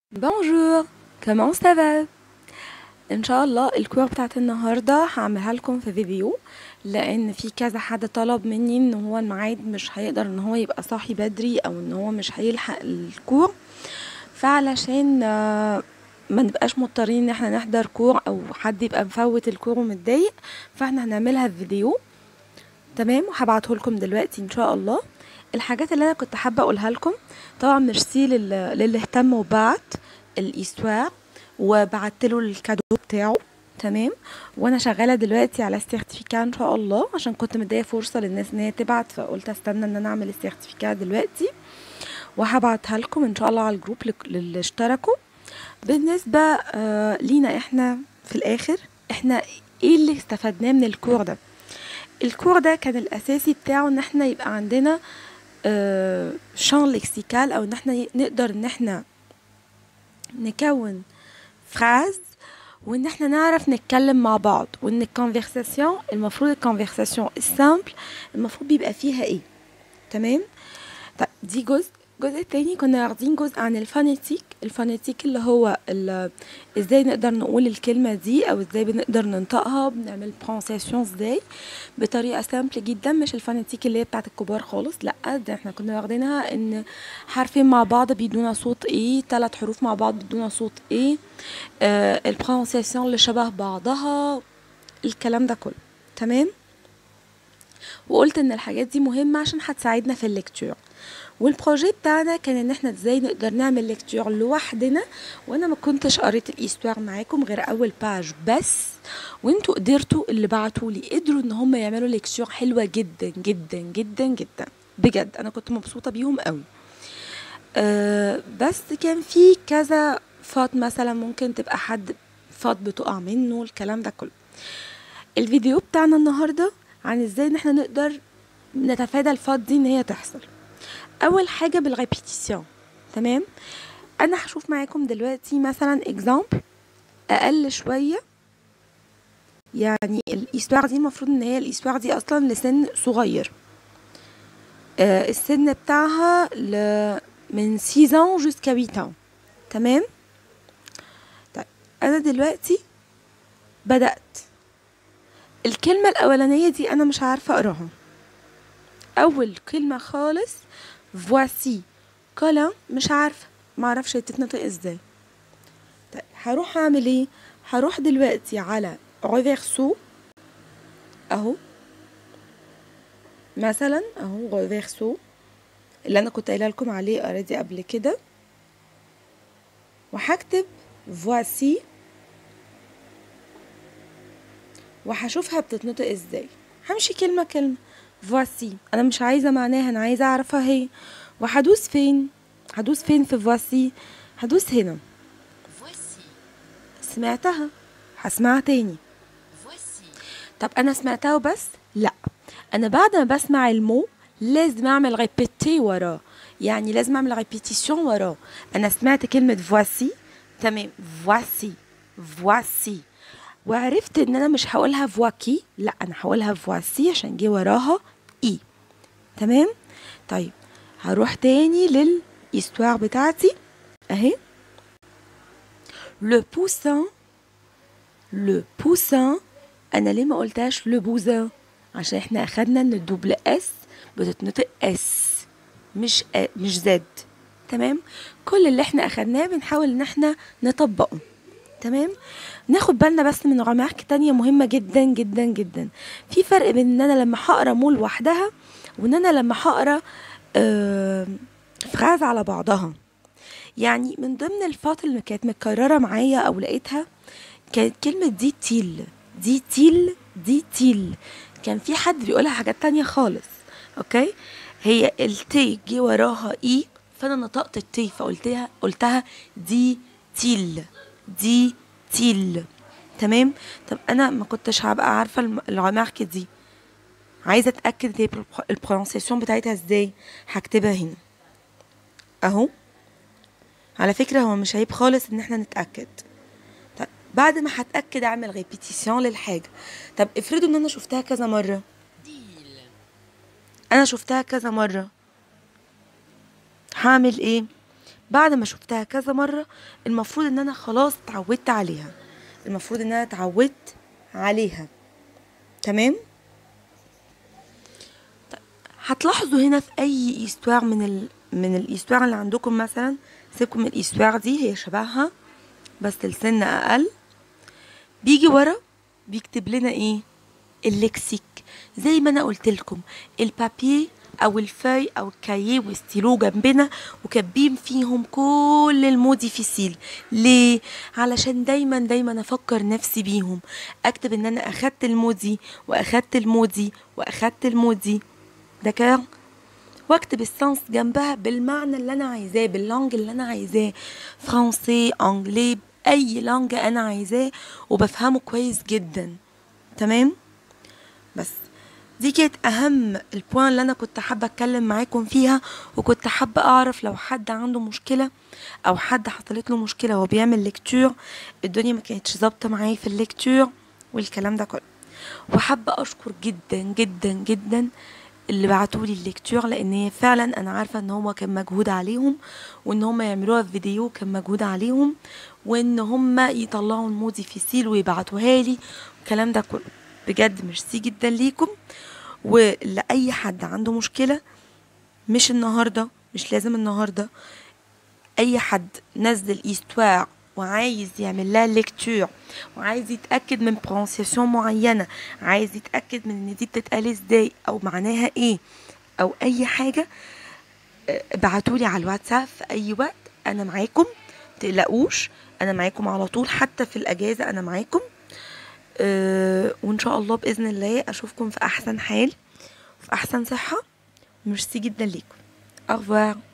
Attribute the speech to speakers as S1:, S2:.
S1: Bonjour, comment ça va؟ ان شاء الله الكور بتاعت النهارده هعملها لكم في فيديو لان في كذا حد طلب مني ان هو الميعاد مش هيقدر ان هو يبقى صاحي بدري او ان هو مش هيلحق الكور فعلشان آه، ما نبقاش مضطرين ان احنا نحضر كور او حد يبقى مفوت الكور ومتضايق فاحنا هنعملها في فيديو تمام وهبعته لكم دلوقتي ان شاء الله الحاجات اللي انا كنت حابه اقولها لكم طبعا ميرسي لل- للي اهتم وبعت الايستوار وبعت له الكادو بتاعه تمام وانا شغاله دلوقتي على السيرتيفيكا ان شاء الله عشان كنت مديه فرصه للناس ان هي تبعت فقلت استنى ان انا اعمل السيرتيفيكا دلوقتي وهبعتها لكم ان شاء الله على الجروب لك- للي اشتركوا بالنسبه آه لينا احنا في الاخر احنا ايه اللي استفدناه من الكور ده الكور ده كان الاساسي بتاعه ان احنا يبقى عندنا آه شان لكسيكال او ان احنا ي- نقدر ان احنا نكون فراز وان احنا نعرف نتكلم مع بعض وان الكونفرساسيون المفروض الكونفرساسيون السامبل المفروض بيبقى فيها ايه تمام طيب دي جزء الجزء التاني كنا واخدين جزء عن الفونيتيك الفونيتيك اللي هو ال- ازاي نقدر نقول الكلمة دي او ازاي بنقدر ننطقها بنعمل برونسيشن ازاي بطريقة سامبل جدا مش الفونيتيك اللي هي بتاعت الكبار خالص لا ده احنا كنا واخدينها ان حرفين مع بعض بيدونا صوت ايه ثلاث حروف مع بعض بيدونا صوت ايه آه البرونسيشن اللي شبه بعضها الكلام ده كله تمام وقلت ان الحاجات دي مهمة عشان هتساعدنا في الليكتور والبروجي بتاعنا كان ان احنا ازاي نقدر نعمل ليكتور لوحدنا وانا ما كنتش قريت الايستوار معاكم غير اول باج بس وانتوا قدرتوا اللي بعتوا لي قدروا ان هم يعملوا ليكتور حلوة جدا جدا جدا جدا بجد انا كنت مبسوطة بيهم قوي أه بس كان في كذا فات مثلا ممكن تبقى حد فات بتقع منه الكلام ده كله الفيديو بتاعنا النهارده عن ازاي ان احنا نقدر نتفادى الفات دي ان هي تحصل اول حاجه بالريبيتيسيون تمام انا هشوف معاكم دلوقتي مثلا اكزامبل اقل شويه يعني الايستوار دي المفروض ان هي الايستوار دي اصلا لسن صغير آه السن بتاعها ل من 6 ans jusqu'à 8 ans تمام طيب انا دلوقتي بدأت الكلمة الأولانية دي أنا مش عارفة أقراها أول كلمة خالص voici كولا مش عارفة معرفش هي تتنطق ازاي طيب هروح أعمل ايه هروح دلوقتي على ريفيرسو أهو مثلا أهو ريفيرسو اللي أنا كنت قايلة لكم عليه اوريدي قبل كده وهكتب voici وهشوفها بتتنطق ازاي همشي كلمة كلمة فواسي انا مش عايزة معناها انا عايزة اعرفها هي وهدوس فين هدوس فين في فواسي هدوس هنا
S2: Voici,
S1: سمعتها هسمعها تاني
S2: voici,
S1: طب انا سمعتها وبس لا انا بعد ما بسمع المو لازم اعمل ريبيتي وراه يعني لازم اعمل ريبيتيشن وراه انا سمعت كلمة فواسي تمام فواسي فواسي وعرفت ان انا مش هقولها فواكي لا انا هقولها فواسي عشان جه وراها اي تمام طيب هروح تاني للاستوار بتاعتي اهي لو بوسان لو بوسان انا ليه ما قلتهاش لو بوزان عشان احنا اخدنا ان الدوبل اس بتتنطق اس مش أ... مش زد تمام كل اللي احنا اخدناه بنحاول ان احنا نطبقه تمام ناخد بالنا بس من رمارك تانية مهمة جدا جدا جدا في فرق بين ان انا لما هقرا مول لوحدها وان انا لما هقرا آه فراز على بعضها يعني من ضمن الفات اللي كانت متكررة معايا او لقيتها كانت كلمة دي تيل دي تيل دي تيل كان في حد بيقولها حاجات تانية خالص اوكي هي التي جه وراها اي فانا نطقت التي فقلتها قلتها دي تيل دي تيل تمام طب انا ما كنتش هبقى عارفه الم- الرمارك دي عايزه اتاكد هي البرونسيشن بتاعتها ازاي هكتبها هنا اهو على فكره هو مش عيب خالص ان احنا نتاكد طب بعد ما هتاكد اعمل ريبيتيشن للحاجه طب افرضوا ان انا شفتها كذا مره
S2: deal,
S1: انا شفتها كذا مره هعمل ايه بعد ما شفتها كذا مرة المفروض ان انا خلاص اتعودت عليها المفروض ان انا اتعودت عليها تمام طيب، هتلاحظوا هنا في اي ايستوار من ال... من الايستوار اللي عندكم مثلا سيبكم من الايستوار دي هي شبهها بس السن اقل بيجي ورا بيكتب لنا ايه اللكسيك زي ما انا قلت لكم البابيه او الفاي او الكاييه والستيلو جنبنا وكاتبين فيهم كل الموديفيسيل ليه علشان دايما دايما افكر نفسي بيهم اكتب ان انا اخدت المودي واخدت المودي واخدت المودي دكار واكتب السنس جنبها بالمعنى اللي انا عايزاه باللونج اللي انا عايزاه فرنسي انجلي اي لونج انا عايزاه وبفهمه كويس جدا تمام بس دي كانت اهم البوان اللي انا كنت حابه اتكلم معاكم فيها وكنت حابه اعرف لو حد عنده مشكله او حد حصلت له مشكله وهو بيعمل ليكتور الدنيا ما كانتش ظابطه معايا في الليكتور والكلام ده كله وحابه اشكر جدا جدا جدا اللي بعتولي الليكتور لان هي فعلا انا عارفه ان هو كان مجهود عليهم وان هم يعملوها في فيديو كان مجهود عليهم وان هم يطلعوا المودي في سيل ويبعتوها لي الكلام ده كله بجد ميرسي جدا ليكم ولاي حد عنده مشكله مش النهارده مش لازم النهارده اي حد نزل ايستوار وعايز يعمل لها ليكتور وعايز يتاكد من برونسيسيون معينه عايز يتاكد من ان دي بتتقال ازاي او معناها ايه او اي حاجه ابعتولي على الواتساب في اي وقت انا معاكم تقلقوش انا معاكم على طول حتى في الاجازه انا معاكم أه وان شاء الله باذن الله اشوفكم في احسن حال وفي احسن صحه ميرسي جدا ليكم au revoir